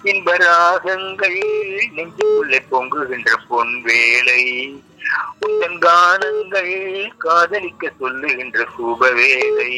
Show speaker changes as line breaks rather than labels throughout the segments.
இன்ப ராகங்கள் நெஞ்சுக்குள்ளே பொங்குகின்ற பொன் வேலை உந்தன் கானங்கள் காதலிக்க சொல்லுகின்ற சுபவேளை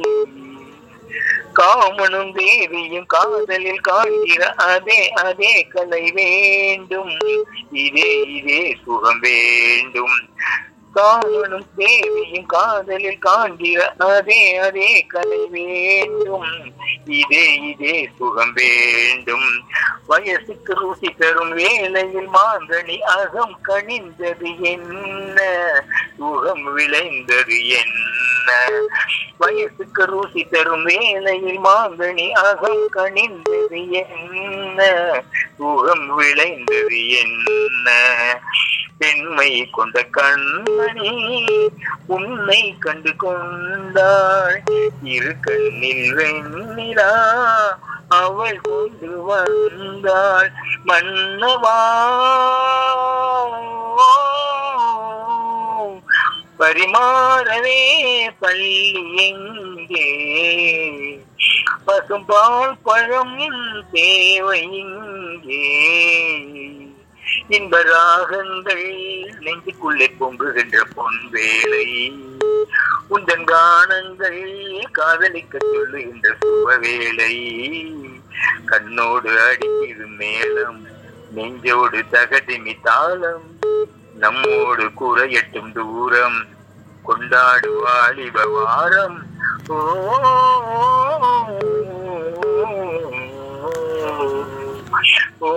காமனும் தேவியும் காதலில் காண்கிற அதே அதே கலை வேண்டும் இதே இதே சுகம் வேண்டும் காமனும் தேவியும் காதலில் காண்கிற அதே அதே கலை வேண்டும் இதே இதே சுகம் வேண்டும் வயசுக்கு ருசி தரும் வேளையில் மாங்கனி அகம் கனிந்தது என்ன சுகம் விளைந்தது என்ன வயசுக்கு ருசி தரும் வேளையில் மாங்கனி அகம் கனிந்தது என்ன சுகம் விளைந்தது என்ன பெண்மை கொண்ட கண்மணி உன்னை கண்டு கொண்டாள் இரு கண்ணில் வெண்ணிலா அவள் கொண்டு வந்தாள் மன்னவா பரிமாறவே பள்ளி எங்கே பசும்பால் பழம் தேவை இங்கே இன்ப ராகங்கள் நெஞ்சுக்குள்ளே பொங்குகின்ற பொன் வேலை உந்தன் கானங்கள் காதலிக்க சொல்லுகின்ற சுபவேளை கண்ணோடு அடிக்கிது மேளம் நெஞ்சோடு தகதிமி தாளம் நம்மோடு குறையட்டும் தூரம் கொண்டாடு வாலிப வாரம் ஓ ஓ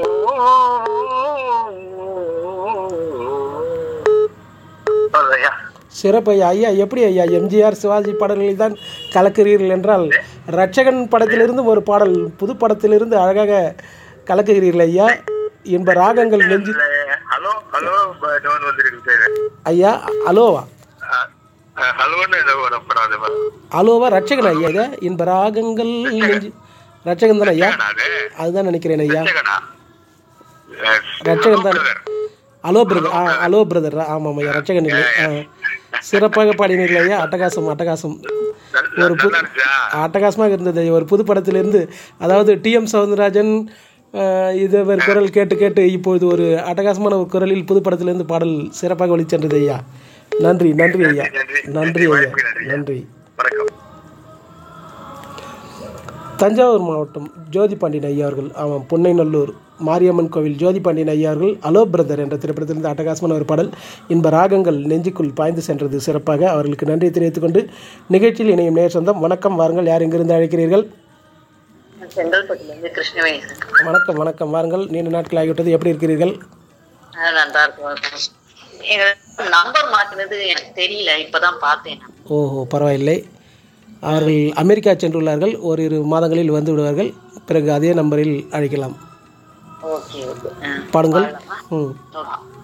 அதையா
சிறப்பு ஐயா ஐயா எப்படி ஐயா எம்ஜிஆர் சிவாஜி பாடல்களில் தான் கலக்கிறீர்கள் என்றால் ரட்சகன் படத்திலிருந்து ஒரு பாடல் புது படத்திலிருந்து அழகாக கலக்குகிறீர்கள் ஐயா என்ப ராகங்கள் நெஞ்சு
ஹலோ ஹலோ டோன் வந்திருக்கு சார்
ஐயா அலோவா
ஹலோன்னு ஏதோ ஒரு படம் அது மாதிரி.
அலோவா ரட்சகன் ஐயா இது இன்ப ராகங்கள் நெஞ்சு ரட்சகன் தானே ஐயா
அது
அதுதான் நினைக்கிறேன் ஐயா
ரட்சகனா?
ரட்சகன் தான்
brother.
அலோ பிரதர் ஆ அலோ பிரதர் ஆமாம் ஐயா ரட்சகன் இல்லை ஆ சிறப்பாக பாடினீர்கள் ஐயா அட்டகாசம் அட்டகாசம்
நல்ல-
ஒரு புது
நல்லா இருந்துச்சா?
அட்டகாசமாக இருந்தது ஒரு புது படத்திலிருந்து அதாவது டிஎம் சவுந்தரராஜன் அஹ், இது ஒரு குரல் கேட்டு கேட்டு இப்பொழுது ஒரு அட்டகாசமான ஒரு குரலில் புது படத்திலிருந்து பாடல் சிறப்பாக ஒளிச்சென்றது ஐயா நன்றி நன்றி ஐயா
நன்றி,
நன்றி ஐயா
வாய்ப்புக்கு நன்றி.
நன்றி
வணக்கம்
தஞ்சாவூர் மாவட்டம் ஜோதி பாண்டியன் ஐயா அவர்கள் ஆமாம் பொன்னைநல்லூர் மாரியம்மன் கோவில் ஜோதி பாண்டியன் ஐயா அவர்கள் அலோ பிரதர் என்ற திரைப்படத்திலிருந்து அட்டகாசமான ஒரு பாடல் இன்ப ராகங்கள் நெஞ்சுக்குள் பாய்ந்து சென்றது சிறப்பாக அவர்களுக்கு நன்றி தெரிவித்துக் கொண்டு நிகழ்ச்சியில் இணையும் நேர் சொந்தம் வணக்கம் வாருங்கள் யார் எங்கிருந்து அழைக்கிறீர்கள்
செங்கல்பட்டுலேருந்து கிருஷ்ணவேணி சார்
வணக்கம் வணக்கம் வாருங்கள் நீண்ட நாட்கள் ஆகிவிட்டது எப்படி இருக்கிறீர்கள்
ஆ, நல்லா இருக்கும் எங்க நம்பர் மாத்தினது எனக்கு தெரியல இப்பதான் பார்த்தேன் நான்.
ஓஹோ பரவாயில்லை அவர்கள் அமெரிக்கா சென்றுள்ளார்கள் ஓரிரு மாதங்களில் வந்து விடுவார்கள் பிறகு அதே நம்பரில் அழைக்கலாம்
ஓகே ஓகே ஆ.
பாடுங்கள் ம்
ஓகே